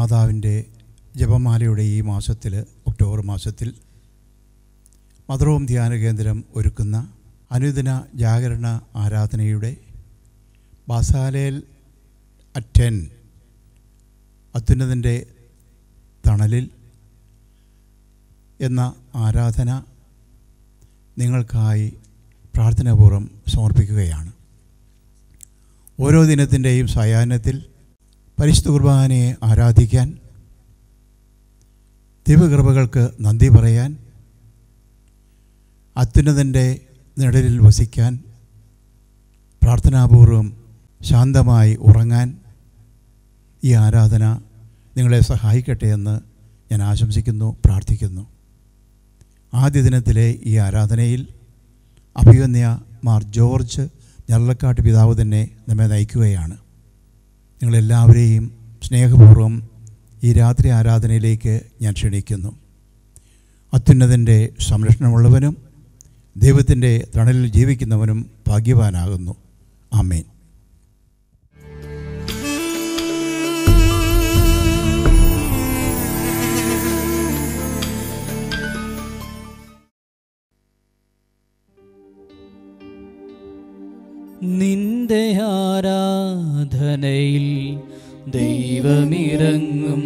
മാതാവിൻ്റെ ജപമാലയുടെ ഈ മാസത്തിൽ ഒക്ടോബർ മാസത്തിൽ മദറോം ധ്യാന കേന്ദ്രം ഒരുക്കുന്ന അനുദിന ജാഗരണ ആരാധനയുടെ ബാസാലേൽ അറ്റൻ അത്യുന്നതിൻ്റെ തണലിൽ എന്ന ആരാധന നിങ്ങൾക്കായി പ്രാർത്ഥനാപൂർവ്വം സമർപ്പിക്കുകയാണ് ഓരോ ദിനത്തിൻ്റെയും സായാഹ്നത്തിൽ പരിശുദ്ധ കുർബാനയെ ആരാധിക്കാൻ ദിവകൃപകൾക്ക് നന്ദി പറയാൻ അത്യുന്നതൻ്റെ നിഴലിൽ വസിക്കാൻ പ്രാർത്ഥനാപൂർവം ശാന്തമായി ഉറങ്ങാൻ ഈ ആരാധന നിങ്ങളെ സഹായിക്കട്ടെ എന്ന് ഞാൻ ആശംസിക്കുന്നു പ്രാർത്ഥിക്കുന്നു ആദ്യ ദിനത്തിലെ ഈ ആരാധനയിൽ അഭിവന്യ മാർ ജോർജ് ഞള്ളക്കാട്ട് പിതാവ് തന്നെ നമ്മെ നയിക്കുകയാണ് നിങ്ങളെല്ലാവരെയും സ്നേഹപൂർവ്വം ഈ രാത്രി ആരാധനയിലേക്ക് ഞാൻ ക്ഷണിക്കുന്നു അത്യുന്നതൻ്റെ സംരക്ഷണമുള്ളവനും ദൈവത്തിൻ്റെ തണലിൽ ജീവിക്കുന്നവനും ഭാഗ്യവാനാകുന്നു ആമേൻ നിന്റെ ആരാധനയിൽ ദൈവമിറങ്ങും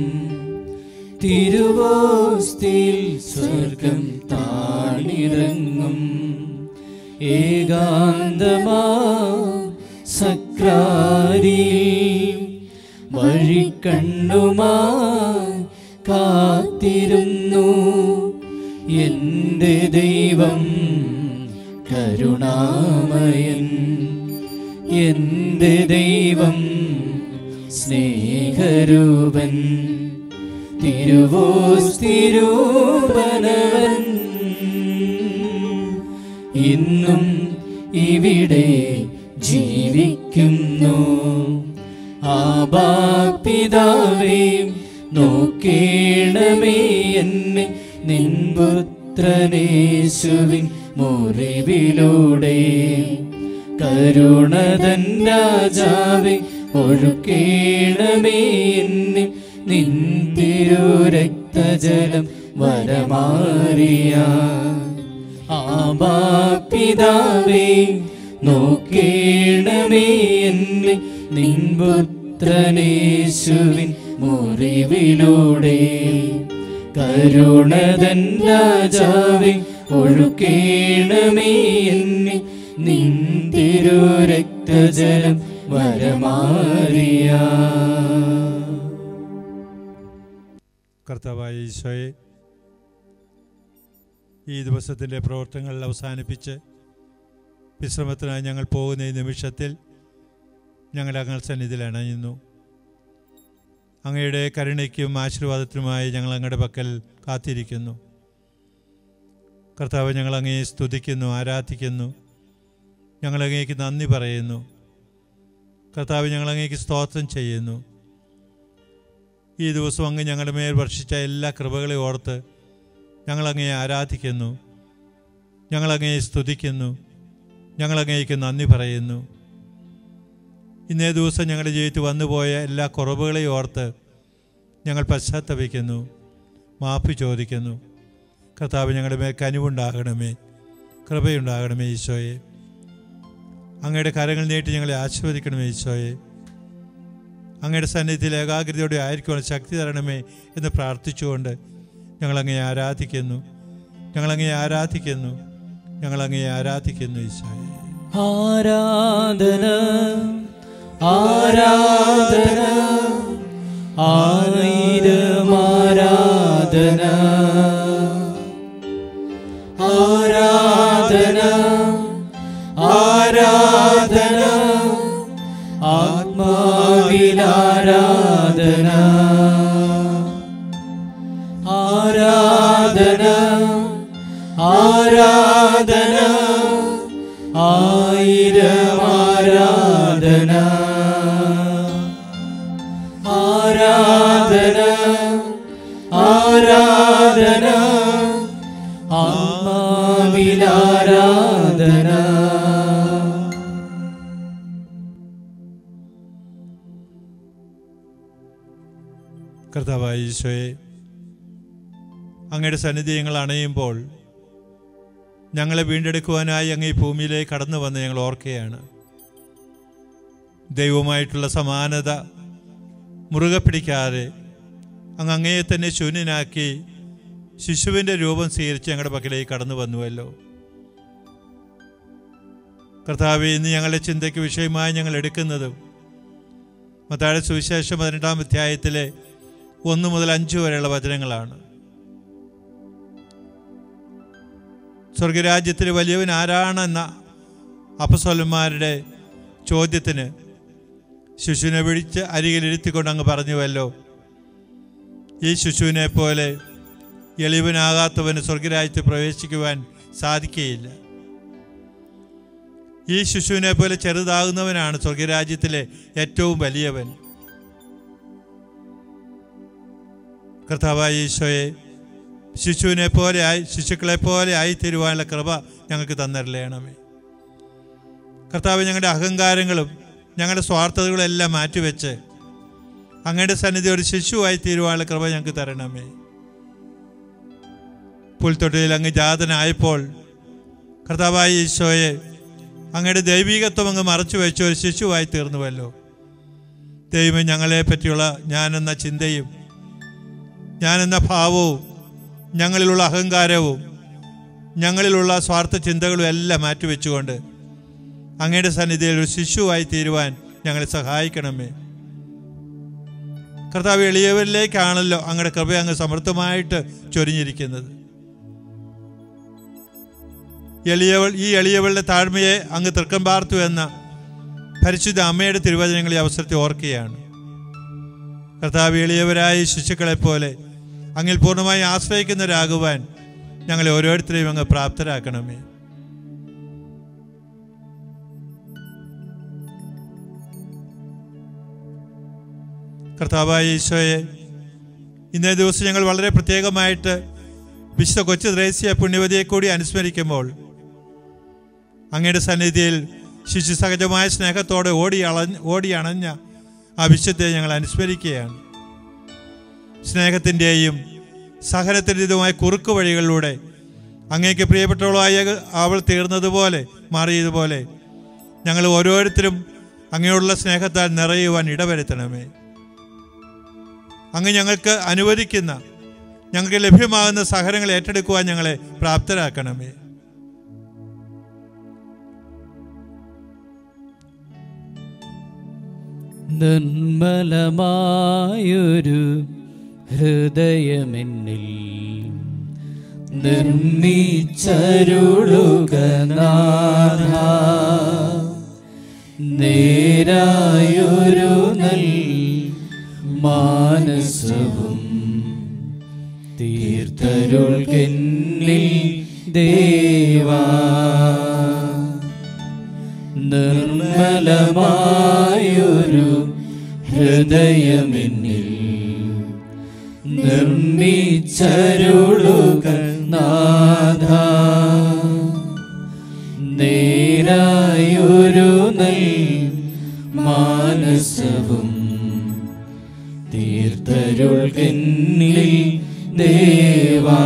തിരുവോസ്തിൽ സ്വർഗം താണിറങ്ങും ഏകാന്തമാ സക്രാരി വഴിക്കണ്ണുമാ കാത്തിരുന്നു എൻ്റെ ദൈവം കരുണാമയൻ എൻ്റെ ദൈവം സ്നേഹരൂപൻ തിരുവോസ്തിരൂപനവൻ ഇന്നും ഇവിടെ ജീവിക്കുന്നു ആബാപിതാവേ നോക്കേണമേ എന്നെ നിൻപുത്രനേശുവിൻ മുറിവിലൂടെ കരുണതൻ രാജാവേ ഒഴുക്കേണമേ എന്നെ നിൻ തിരുരക്തജലം വരമാറിയ ആബാപിതാവേ നോക്കേണമേ എന്നെ നിൻപുത്രനേശുവിൻ മുറിവിലൂടെ കരുണതൻ രാജാവേ ഒഴുക്കേണമേ എന്നെ നിൻ തിരുരക്തജലം വരമാറിയ കർത്താവായ ഈശോയെ ഈ ദിവസത്തിൻ്റെ പ്രവർത്തനങ്ങൾ അവസാനിപ്പിച്ച് വിശ്രമത്തിനായി ഞങ്ങൾ പോകുന്ന ഈ നിമിഷത്തിൽ ഞങ്ങളുടെ അങ്ങൽ സന്നിധിയിൽ അണയുന്നു അങ്ങയുടെ കരുണയ്ക്കും ആശീർവാദത്തിനുമായി ഞങ്ങൾ അങ്ങയുടെ പക്കൽ കാത്തിരിക്കുന്നു കർത്താവ് ഞങ്ങൾ അങ്ങയെ സ്തുതിക്കുന്നു ആരാധിക്കുന്നു ഞങ്ങൾ അങ്ങേക്ക് നന്ദി പറയുന്നു കർത്താവ് ഞങ്ങൾ അങ്ങേക്ക് സ്തോത്രം ചെയ്യുന്നു ഈ ദിവസം അങ്ങ് ഞങ്ങളുടെ മേൽ വർഷിച്ച എല്ലാ കൃപകളെ ഓർത്ത് ഞങ്ങൾ അങ്ങയെ ആരാധിക്കുന്നു ഞങ്ങൾ അങ്ങയെ സ്തുതിക്കുന്നു ഞങ്ങൾ അങ്ങേക്ക് നന്ദി പറയുന്നു ഇന്നേ ദിവസം ഞങ്ങളുടെ ജീവിതത്തിൽ വന്നുപോയ എല്ലാ കുറവുകളെയും ഓർത്ത് ഞങ്ങൾ പശ്ചാത്തപിക്കുന്നു മാപ്പ് ചോദിക്കുന്നു കർത്താവ് ഞങ്ങളുടെ മേൽ കനിവുണ്ടാകണമേ കൃപയുണ്ടാകണമേ ഈശോയെ അങ്ങയുടെ കരങ്ങൾ നീട്ടി ഞങ്ങളെ ആശീർവദിക്കണമേ ഈശോയെ അങ്ങയുടെ സന്നിധിയിൽ ഏകാഗ്രതയോടെ ആയിരിക്കുവാൻ ശക്തി തരണമേ എന്ന് പ്രാർത്ഥിച്ചുകൊണ്ട് ഞങ്ങളങ്ങയെ ആരാധിക്കുന്നു ഞങ്ങളങ്ങയെ ആരാധിക്കുന്നു ഞങ്ങളങ്ങയെ ആരാധിക്കുന്നു ഈശോയെ ആരാധന ആരാധന ആയിരം ആരാധന ആരാധന ആരാധന ആത്മാവിൽ ആരാധന ആരാധന ആരാധന ആയിരം ആരാധന ആരാധന ആരാധന ആത്മാവിൽ ആരാധന കർത്താവായ ഈശോയെ അങ്ങയുടെ സന്നിധി ഞങ്ങൾ അണയുമ്പോൾ ഞങ്ങളെ വീണ്ടെടുക്കുവാനായി അങ്ങ് ഈ ഭൂമിയിലേക്ക് കടന്നു വന്ന് ഞങ്ങൾ ഓർക്കുകയാണ് ദൈവമായിട്ടുള്ള സമാനത മുറുകെ പിടിക്കാതെ അങ്ങ് അങ്ങയെ തന്നെ ശൂന്യനാക്കി ശിശുവിൻ്റെ രൂപം സ്വീകരിച്ച് ഞങ്ങളുടെ പക്കലേക്ക് കടന്നു വന്നുവല്ലോ കർത്താവ് ഇന്ന് ഞങ്ങളുടെ ചിന്തയ്ക്ക് വിഷയമായി ഞങ്ങൾ എടുക്കുന്നതും മത്താഴ സുവിശേഷം പതിനെട്ടാം അധ്യായത്തിലെ ഒന്ന് മുതൽ അഞ്ച് വരെയുള്ള വചനങ്ങളാണ് സ്വർഗരാജ്യത്തിൽ വലിയവൻ ആരാണെന്ന അപ്പസ്വലന്മാരുടെ ചോദ്യത്തിന് ശിശുവിനെ വിളിച്ച് അരികിലിരുത്തിക്കൊണ്ട് അങ്ങ് പറഞ്ഞുവല്ലോ ഈ ശിശുവിനെ പോലെ എളിവനാകാത്തവന് സ്വർഗരാജ്യത്ത് പ്രവേശിക്കുവാൻ സാധിക്കുകയില്ല ഈ ശിശുവിനെ പോലെ ചെറുതാകുന്നവനാണ് സ്വർഗരാജ്യത്തിലെ ഏറ്റവും വലിയവൻ കർത്താവായ ഈശോയെ ശിശുവിനെ പോലെ ആയി ശിശുക്കളെ പോലെ ആയിത്തീരുവാനുള്ള കൃപ ഞങ്ങൾക്ക് തന്നിരലേണമേ കർത്താവ് ഞങ്ങളുടെ അഹങ്കാരങ്ങളും ഞങ്ങളുടെ സ്വാർത്ഥതകളും എല്ലാം മാറ്റിവെച്ച് അങ്ങയുടെ സന്നിധി ഒരു ശിശുവായി തീരുവാനുള്ള കൃപ ഞങ്ങൾക്ക് തരണമേ പുൽത്തൊട്ടിയിൽ അങ്ങ് ജാതനായപ്പോൾ കർത്താവായ ഈശോയെ അങ്ങയുടെ ദൈവികത്വം അങ്ങ് മറച്ചു വെച്ച ഒരു ശിശുവായി തീർന്നുവല്ലോ ദൈവം ഞങ്ങളെ പറ്റിയുള്ള ഞാനെന്ന ചിന്തയും ഞാനെന്ന ഭാവവും ഞങ്ങളിലുള്ള അഹങ്കാരവും ഞങ്ങളിലുള്ള സ്വാർത്ഥ ചിന്തകളും എല്ലാം മാറ്റിവെച്ചുകൊണ്ട് അങ്ങയുടെ സന്നിധിയിൽ ഒരു ശിശുവായി തീരുവാൻ ഞങ്ങളെ സഹായിക്കണമേ കർത്താവ് എളിയവരിലേക്കാണല്ലോ അങ്ങയുടെ കൃപ അങ്ങ് സമൃദ്ധമായിട്ട് ചൊരിഞ്ഞിരിക്കുന്നത് എളിയവൾ ഈ എളിയവളുടെ താഴ്മയെ അങ്ങ് തൃക്കം പാർത്തു എന്ന പരിശുദ്ധ അമ്മയുടെ തിരുവചനങ്ങൾ ഈ അവസരത്തെ ഓർക്കുകയാണ് കർത്താവ് എളിയവരായ ശിശുക്കളെ പോലെ അങ്ങിൽ പൂർണ്ണമായി ആശ്രയിക്കുന്നവരാകുവാൻ ഞങ്ങളെ ഓരോരുത്തരെയും അങ്ങ് പ്രാപ്തരാക്കണമേ കർത്താവായ ഈശോയെ ഇന്നേ ദിവസം ഞങ്ങൾ വളരെ പ്രത്യേകമായിട്ട് വിശുദ്ധ കൊച്ചു ത്രേസ്യ പുണ്യവതിയെ കൂടി അനുസ്മരിക്കുമ്പോൾ അങ്ങയുടെ സന്നിധിയിൽ ശിശു സഹജമായ സ്നേഹത്തോടെ ഓടി അളഞ്ഞ് ഓടി അണഞ്ഞ ആ വിശുദ്ധയെ ഞങ്ങൾ അനുസ്മരിക്കുകയാണ് സ്നേഹത്തിൻ്റെയും സഹനത്തിൻ്റെതുമായ കുറുക്കു വഴികളിലൂടെ അങ്ങേക്ക് പ്രിയപ്പെട്ടവളായ അവൾ തീർന്നതുപോലെ മാറിയതുപോലെ ഞങ്ങൾ ഓരോരുത്തരും അങ്ങയോടുള്ള സ്നേഹത്താൽ നിറയുവാൻ ഇടവരുത്തണമേ അങ്ങ് ഞങ്ങൾക്ക് അനുവദിക്കുന്ന ഞങ്ങൾക്ക് ലഭ്യമാകുന്ന സഹനങ്ങൾ ഏറ്റെടുക്കുവാൻ ഞങ്ങളെ പ്രാപ്തരാക്കണമേ നിർമ്മലമായൊരു ഹൃദയമെന്നിൽ നിർമ്മിച്ചരുളുക നാഥ നേരായൊരു നൽ മാനസവും തീർത്തരുൾകെന്നിൽ ദേവാ നിർമ്മലമായൊരു ഹൃദയമെന്നിൽ നിർമ്മിച്ചരുളുക നാഥ നേരായൊരു നൽ മാനസവും തീർത്തരുൾകെന്നിൽ ദേവാ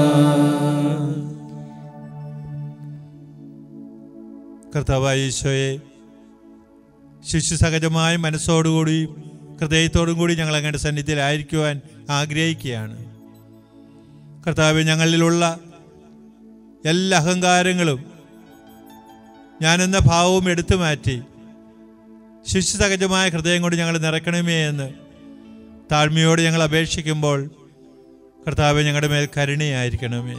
കർത്താവായ ഈശോയെ ശിശു സഹജമായ മനസ്സോടുകൂടി ഹൃദയത്തോടും കൂടി ഞങ്ങൾ അങ്ങയുടെ സന്നിധിയിലായിരിക്കുവാൻ ആഗ്രഹിക്കുകയാണ് കർത്താവ് ഞങ്ങളിലുള്ള എല്ലാ അഹങ്കാരങ്ങളും ഞാനെന്ന ഭാവവും എടുത്തു മാറ്റി ശിശു സഹജമായ ഹൃദയം കൊണ്ട് ഞങ്ങൾ നിറയ്ക്കണമേ എന്ന് താഴ്മയോട് ഞങ്ങൾ അപേക്ഷിക്കുമ്പോൾ കർത്താവ് ഞങ്ങളുടെ മേൽ കരുണയായിരിക്കണമേ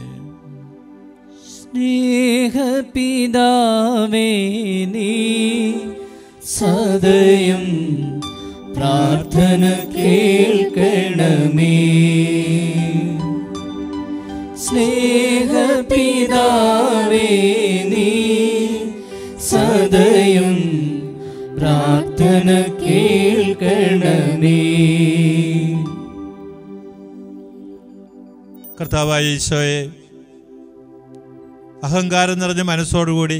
സ്നേഹപിതാവേ നീ സദയം പ്രാർത്ഥന കേൾക്കണമേ സ്നേഹപിതാവേ നീ സദയം പ്രാർത്ഥന കേൾക്കണമേ കർത്താവായ ഈശോയെ അഹങ്കാരം നിറഞ്ഞ മനസ്സോടുകൂടി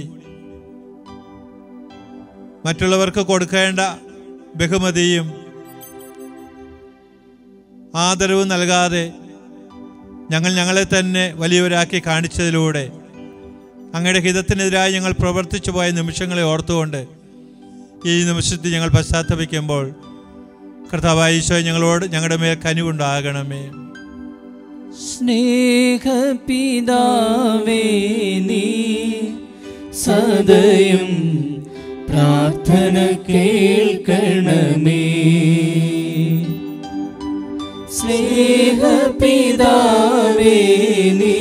മറ്റുള്ളവർക്ക് കൊടുക്കേണ്ട ബഹുമതിയും ആദരവ് നൽകാതെ ഞങ്ങൾ ഞങ്ങളെ തന്നെ വലിയവരാക്കി കാണിച്ചതിലൂടെ അങ്ങയുടെ ഹിതത്തിനെതിരായി ഞങ്ങൾ പ്രവർത്തിച്ചു പോയ നിമിഷങ്ങളെ ഓർത്തുകൊണ്ട് ഈ നിമിഷത്തിൽ ഞങ്ങൾ പശ്ചാത്തപിക്കുമ്പോൾ കർത്താവായ ഈശോ ഞങ്ങളോട് ഞങ്ങളുടെ മേൽ കനിവുണ്ടാകണമേ സ്നേഹപിതാവേ നീ സദയം പ്രാർത്ഥന കേൾക്കണമേ സ്നേഹപിതാവേ നീ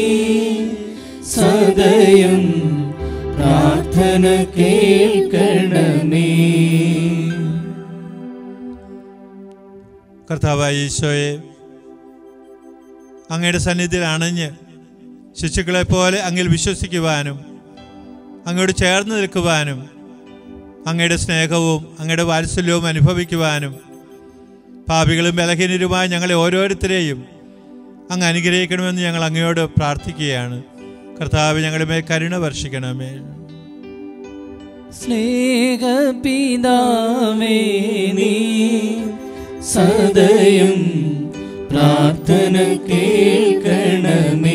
സദയം പ്രാർത്ഥന കേൾക്കണമേ കർത്താവായ ഈശോയെ അങ്ങയുടെ സന്നിധിയിൽ അണഞ്ഞ് ശിശുക്കളെ പോലെ അങ്ങിൽ വിശ്വസിക്കുവാനും അങ്ങയോട് ചേർന്ന് നിൽക്കുവാനും അങ്ങയുടെ സ്നേഹവും അങ്ങയുടെ വാത്സല്യവും അനുഭവിക്കുവാനും പാപികളും ബലഹീനരുമായ ഞങ്ങളെ ഓരോരുത്തരെയും അങ്ങ് അനുഗ്രഹിക്കണമെന്ന് ഞങ്ങൾ അങ്ങയോട് പ്രാർത്ഥിക്കുകയാണ് കർത്താവ് ഞങ്ങളുടെ മേൽ കരുണ വർഷിക്കണമേ സ്നേഹപിതാവേ നീ സദയം പ്രാർത്ഥന കേൾക്കണമേ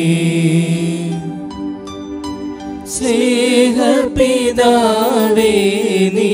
സ്നേഹപിതാവേ നീ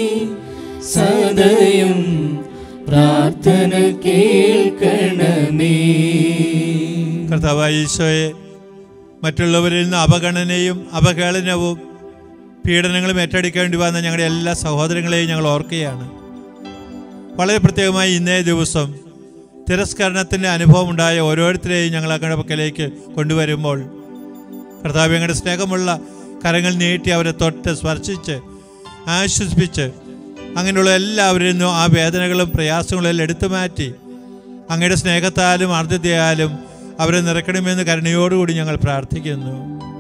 സദയം പ്രാർത്ഥന കേൾക്കണമേ കർത്താവായ ഈശോയെ മറ്റുള്ളവരിൽ നിന്ന് അവഗണനയും അവഹേളനവും പീഡനങ്ങളും ഏറ്റെടുക്കേണ്ടി വന്ന ഞങ്ങളുടെ എല്ലാ സഹോദരങ്ങളെയും ഞങ്ങൾ ഓർക്കുകയാണ് വളരെ പ്രത്യേകമായി ഇന്നേ ദിവസം തിരസ്കരണത്തിൻ്റെ അനുഭവം ഉണ്ടായ ഓരോരുത്തരെയും ഞങ്ങൾ അങ്ങയുടെ പക്കലേക്ക് കൊണ്ടുവരുമ്പോൾ കർത്താവ് ഞങ്ങളുടെ സ്നേഹമുള്ള കരങ്ങൾ നീട്ടി അവരെ തൊട്ട് സ്പർശിച്ച് ആശ്വസിപ്പിച്ച് അങ്ങനെയുള്ള എല്ലാവരിൽ നിന്നും ആ വേദനകളും പ്രയാസങ്ങളും എല്ലാം എടുത്തു മാറ്റി അങ്ങയുടെ സ്നേഹത്താലും ആർദ്രതയാലും അവരെ നിറക്കണമെന്ന് കരുണയോടുകൂടി ഞങ്ങൾ പ്രാർത്ഥിക്കുന്നു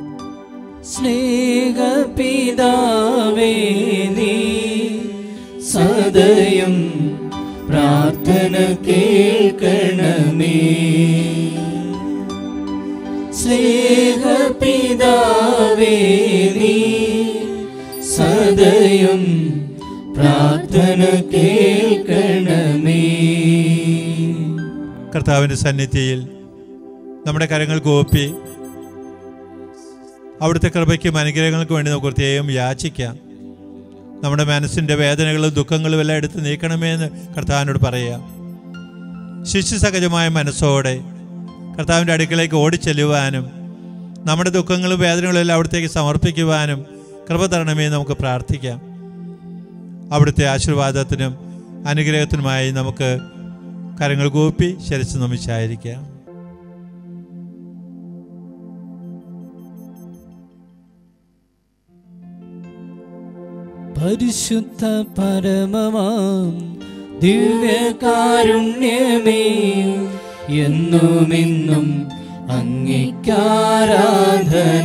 സ്നേഹപിതാവേ നീ സദയം പ്രാർത്ഥന കേൾക്കണമേ സ്നേഹപിതാവേ നീ സദയം പ്രാർത്ഥന കേൾക്കണമേ കർത്താവിൻ്റെ സന്നിധിയിൽ നമ്മുടെ കരങ്ങൾ കോപ്പി അവിടുത്തെ കൃപയ്ക്കും അനുഗ്രഹങ്ങൾക്കും വേണ്ടി നമുക്ക് പ്രത്യേകം യാചിക്കാം നമ്മുടെ മനസ്സിൻ്റെ വേദനകളും ദുഃഖങ്ങളും എല്ലാം എടുത്ത് നീക്കണമേ എന്ന് കർത്താവിനോട് പറയാം ശിശുസഹജമായ മനസ്സോടെ കർത്താവിൻ്റെ അടുക്കലേക്ക് ഓടിച്ചെല്ലുവാനും നമ്മുടെ ദുഃഖങ്ങളും വേദനകളും എല്ലാം അവിടത്തേക്ക് സമർപ്പിക്കുവാനും കൃപ തരണമേ എന്ന് നമുക്ക് പ്രാർത്ഥിക്കാം അവിടുത്തെ ആശീർവാദത്തിനും അനുഗ്രഹത്തിനുമായി നമുക്ക് കരങ്ങൾ കൂപ്പി ശരിച്ച് നമിച്ചായിരിക്കാം പരിശുദ്ധ പരമമാം ദിവ്യകാരുണ്യമേ എന്നുമെന്നും അംഗീകാരാധന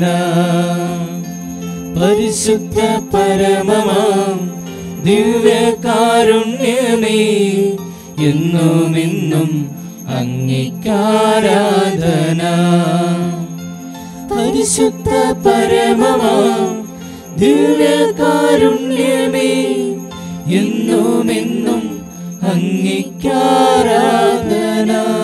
പരിശുദ്ധ പരമമാം ദിവ്യകാരുണ്യമേ എന്നുമെന്നും അംഗീകാരാധന പരിശുദ്ധ പരമമാം ദിവ്യകാരുണ്യമേ എന്നുമെന്നും അംഗീകാരാധന